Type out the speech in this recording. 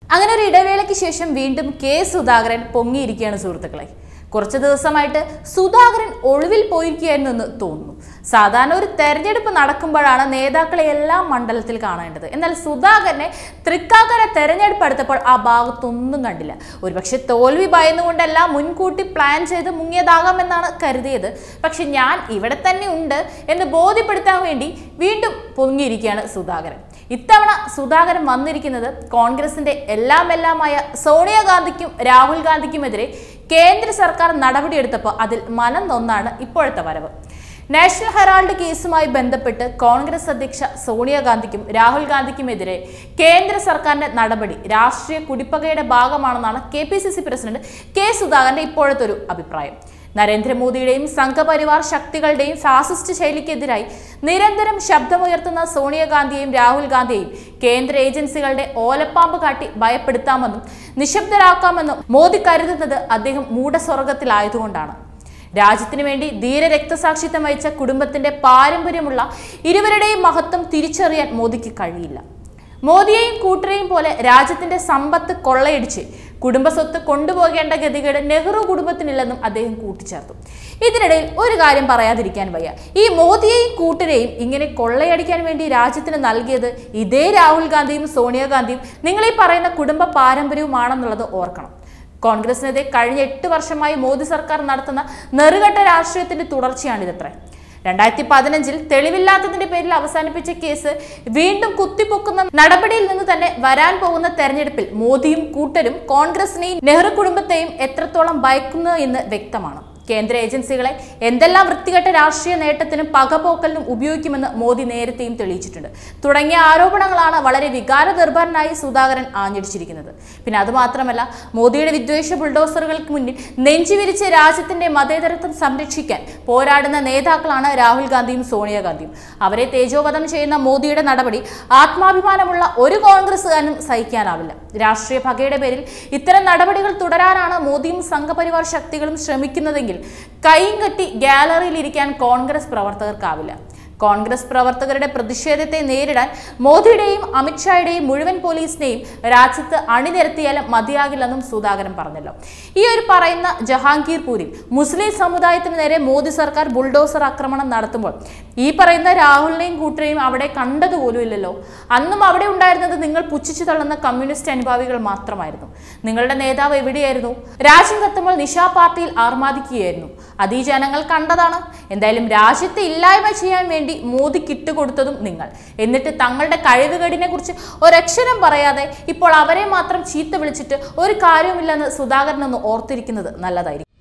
അങ്ങനെ ഒരു ഇടവേളയ്ക്ക് ശേഷം വീണ്ടും കെ സുധാകരൻ പൊങ്ങിയിരിക്കുകയാണ് സുഹൃത്തുക്കളെ കുറച്ച് ദിവസമായിട്ട് സുധാകരൻ ഒളിവിൽ പോയിരിക്കുകയായിരുന്നു എന്ന് തോന്നുന്നു സാധാരണ ഒരു തെരഞ്ഞെടുപ്പ് നടക്കുമ്പോഴാണ് നേതാക്കളെ എല്ലാം മണ്ഡലത്തിൽ കാണേണ്ടത് എന്നാൽ സുധാകരനെ തൃക്കാക്കര തെരഞ്ഞെടുപ്പ് എടുത്തപ്പോൾ ആ ഭാഗത്തൊന്നും കണ്ടില്ല ഒരുപക്ഷെ തോൽവി ഭയന്നുകൊണ്ടല്ല മുൻകൂട്ടി പ്ലാൻ ചെയ്ത് മുങ്ങിയതാകാമെന്നാണ് കരുതിയത് പക്ഷെ ഞാൻ ഇവിടെ തന്നെ ഉണ്ട് എന്ന് ബോധ്യപ്പെടുത്താൻ വേണ്ടി വീണ്ടും പൊങ്ങിയിരിക്കുകയാണ് സുധാകരൻ ഇത്തവണ സുധാകരൻ വന്നിരിക്കുന്നത് കോൺഗ്രസിന്റെ എല്ലാം എല്ലാമായ സോണിയാഗാന്ധിക്കും രാഹുൽ ഗാന്ധിക്കുമെതിരെ കേന്ദ്ര സർക്കാർ നടപടിയെടുത്തപ്പോൾ അതിൽ മനം നൊന്നാണ് ഇപ്പോഴത്തെ വരവ് നാഷണൽ ഹെറാൾഡ് കേസുമായി ബന്ധപ്പെട്ട് കോൺഗ്രസ് അധ്യക്ഷ സോണിയാഗാന്ധിക്കും രാഹുൽ ഗാന്ധിക്കുമെതിരെ കേന്ദ്ര സർക്കാരിന്റെ നടപടി രാഷ്ട്രീയ കുടിപ്പകയുടെ ഭാഗമാണെന്നാണ് K P C C president K സുധാകരന്റെ ഇപ്പോഴത്തെ ഒരു അഭിപ്രായം നരേന്ദ്രമോദിയുടെയും സംഘപരിവാർ ശക്തികളുടെയും ഫാസിസ്റ്റ് ശൈലിക്കെതിരായി നിരന്തരം ശബ്ദമുയർത്തുന്ന സോണിയാഗാന്ധിയെയും രാഹുൽ ഗാന്ധിയെയും കേന്ദ്ര ഏജൻസികളുടെ ഓലപ്പാമ്പ് കാട്ടി ഭയപ്പെടുത്താമെന്നും നിശബ്ദരാക്കാമെന്നും മോദി കരുതുന്നത് അദ്ദേഹം മൂഢസ്വർഗത്തിലായതുകൊണ്ടാണ് രാജ്യത്തിനു വേണ്ടി ധീര രക്തസാക്ഷിത്വം വഹിച്ച കുടുംബത്തിന്റെ പാരമ്പര്യമുള്ള ഇരുവരുടെയും മഹത്വം തിരിച്ചറിയാൻ മോദിക്ക് കഴിയില്ല മോദിയെയും കൂട്ടരെയും പോലെ രാജ്യത്തിന്റെ സമ്പത്ത് കൊള്ളയടിച്ച് കുടുംബസ്വത്ത് കൊണ്ടുപോകേണ്ട ഗതികേട് നെഹ്റു കുടുംബത്തിനില്ലെന്നും അദ്ദേഹം കൂട്ടിച്ചേർത്തു ഇതിനിടയിൽ ഒരു കാര്യം പറയാതിരിക്കാൻ വയ്യ ഈ മോദിയെയും കൂട്ടരെയും ഇങ്ങനെ കൊള്ളയടിക്കാൻ വേണ്ടി രാജ്യത്തിന് നൽകിയത് ഇതേ രാഹുൽ ഗാന്ധിയും സോണിയാഗാന്ധിയും നിങ്ങൾ ഈ പറയുന്ന കുടുംബ പാരമ്പര്യവുമാണെന്നുള്ളത് ഓർക്കണം കോൺഗ്രസിനെതിരെ കഴിഞ്ഞ എട്ട് വർഷമായി മോദി സർക്കാർ നടത്തുന്ന നെറുകെട്ട രാഷ്ട്രീയത്തിന്റെ തുടർച്ചയാണിതത്രേ രണ്ടായിരത്തി പതിനഞ്ചിൽ തെളിവില്ലാത്തതിന്റെ പേരിൽ അവസാനിപ്പിച്ച കേസ് വീണ്ടും കുത്തിപ്പൊക്കുന്ന നടപടിയിൽ നിന്ന് തന്നെ വരാൻ പോകുന്ന തെരഞ്ഞെടുപ്പിൽ മോദിയും കൂട്ടരും കോൺഗ്രസിനെയും നെഹ്റു കുടുംബത്തെയും എത്രത്തോളം ഭയക്കുന്നു എന്ന് വ്യക്തമാണ് കേന്ദ്ര ഏജൻസികളെ എന്തെല്ലാം വൃത്തികെട്ട രാഷ്ട്രീയ നേട്ടത്തിനും പകപോക്കലിനും ഉപയോഗിക്കുമെന്ന് മോദി നേരത്തെയും തെളിയിച്ചിട്ടുണ്ട് തുടങ്ങിയ ആരോപണങ്ങളാണ് വളരെ വികാര നിർഭരനായി സുധാകരൻ ആഞ്ഞടിച്ചിരിക്കുന്നത് പിന്നെ അതുമാത്രമല്ല മോദിയുടെ വിദ്വേഷ ബുൾഡോസറുകൾക്ക് മുന്നിൽ നെഞ്ചുവിരിച്ച് രാജ്യത്തിന്റെ മതേതരത്വം സംരക്ഷിക്കാൻ പോരാടുന്ന നേതാക്കളാണ് രാഹുൽ ഗാന്ധിയും സോണിയാഗാന്ധിയും അവരെ തേജോവധം ചെയ്യുന്ന മോദിയുടെ നടപടി ആത്മാഭിമാനമുള്ള ഒരു കോൺഗ്രസ്സുകാരനും സഹിക്കാനാവില്ല രാഷ്ട്രീയ പകയുടെ പേരിൽ ഇത്തരം നടപടികൾ തുടരാനാണ് മോദിയും സംഘപരിവാർ ശക്തികളും ശ്രമിക്കുന്നതെങ്കിൽ കൈയും കെട്ടി ഗാലറിയിൽ ഇരിക്കാൻ കോൺഗ്രസ് പ്രവർത്തകർക്കാവില്ല കോൺഗ്രസ് പ്രവർത്തകരുടെ പ്രതിഷേധത്തെ നേരിടാൻ മോദിയുടെയും അമിത്ഷായുടെയും മുഴുവൻ പോലീസിനെയും രാജ്യത്ത് അണിനിരത്തിയാലും മതിയാകില്ലെന്നും സുധാകരൻ പറഞ്ഞല്ലോ ഈ ഒരു പറയുന്ന ജഹാംഗീർ പൂരിൽ മുസ്ലിം സമുദായത്തിന് നേരെ മോദി സർക്കാർ ബുൾഡോസർ ആക്രമണം നടത്തുമ്പോൾ ഈ പറയുന്ന രാഹുലിനെയും കൂട്ടരെയും അവിടെ കണ്ടതുപോലും ഇല്ലല്ലോ അന്നും അവിടെ ഉണ്ടായിരുന്നത് നിങ്ങൾ പുച്ഛിച്ചു തള്ളുന്ന കമ്മ്യൂണിസ്റ്റ് അനുഭാവികൾ മാത്രമായിരുന്നു നിങ്ങളുടെ നേതാവ് എവിടെയായിരുന്നു രാജ്യം കത്തുമ്പോൾ നിശാ പാർട്ടിയിൽ ആർമാദിക്കുകയായിരുന്നു അത് ഈ ജനങ്ങൾ കണ്ടതാണ് എന്തായാലും രാജ്യത്തെ ഇല്ലായ്മ ചെയ്യാൻ വേണ്ടി മോദിക്ക് ഇട്ടുകൊടുത്തതും നിങ്ങൾ എന്നിട്ട് തങ്ങളുടെ കഴിവുകേടിനെ കുറിച്ച് ഒരക്ഷരം പറയാതെ ഇപ്പോൾ അവരെ മാത്രം ചീത്ത വിളിച്ചിട്ട് ഒരു കാര്യവുമില്ലെന്ന് സുധാകരൻ ഒന്ന് ഓർത്തിരിക്കുന്നത് നല്ലതായിരിക്കും